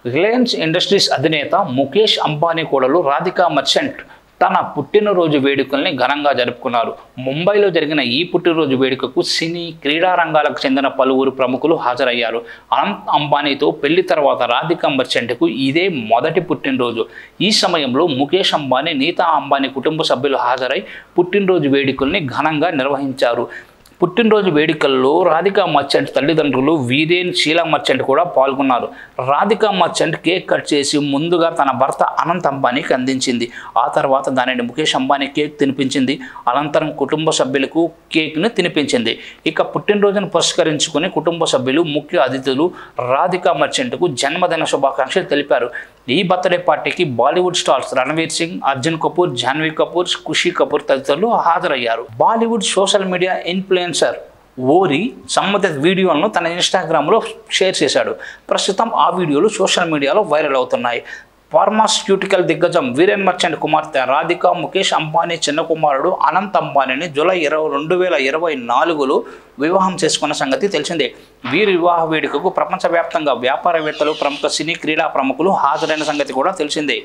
Reliance industries అధినేత ముఖేష్ అంబానీ కోడలు Radhika merchant తన పుట్టినరోజు వేడుకల్ని ఘనంగా జరుపుకున్నారు ముంబైలో జరిగిన ఈ పుట్టినరోజు వేడుకకు సినీ క్రీడా రంగాలకు చెందిన పలువురు ప్రముఖులు హాజరయ్యారు అనంత్ అంబానీతో పెళ్లి తర్వాత రాధికా మర్చెంట్కు ఇదే మొదటి పుట్టినరోజు ఈ సమయంలో ముఖేష్ అంబానీ నీతా అంబానీ కుటుంబ సభ్యులు హాజరై పుట్టినరోజు వేడుకల్ని ఘనంగా నిర్వహించారు పుట్టినరోజు వేడుకల్లో రాధికా మర్చెంట్ తల్లిదండ్రులు వీరేన్ షీలా మర్చెంట్ కూడా పాల్గొన్నారు రాధికా మర్చెంట్ కేక్ కట్ చేసి ముందుగా తన భర్త అనంత్ అంబానీకి అందించింది ఆ తర్వాత దానిని ముఖేష్ అంబానీ కేక్ తినిపించింది అనంతరం కుటుంబ సభ్యులకు కేక్ను తినిపించింది ఇక పుట్టినరోజును పురస్కరించుకుని కుటుంబ సభ్యులు ముఖ్య అతిథులు రాధికా మర్చెంట్కు జన్మదిన శుభాకాంక్షలు తెలిపారు ఈ బర్త్డే పార్టీకి బాలీవుడ్ స్టార్స్ రణవీర్ సింగ్ అర్జున్ కపూర్ జాన్వీ కపూర్ ఖుషీ కపూర్ తదితరులు హాజరయ్యారు బాలీవుడ్ సోషల్ మీడియా ఇన్ఫ్లుయెన్సర్ ఓరి సంబంధిత వీడియోలను తన ఇన్స్టాగ్రామ్లో షేర్ చేశాడు ప్రస్తుతం ఆ వీడియోలు సోషల్ మీడియాలో వైరల్ అవుతున్నాయి ఫార్మాస్యూటికల్ దిగ్గజం వీరేన్ మర్చెంట్ కుమార్తె రాధిక ముఖేష్ అంబానీ చిన్న కుమారుడు అనంత్ అంబానీని జూలై ఇరవై రెండు వేల ఇరవై నాలుగులో వివాహం చేసుకున్న సంగతి తెలిసిందే వీరి వివాహ వేడుకకు ప్రపంచవ్యాప్తంగా వ్యాపారవేత్తలు ప్రముఖ సినీ క్రీడా ప్రముఖులు హాజరైన సంగతి కూడా తెలిసిందే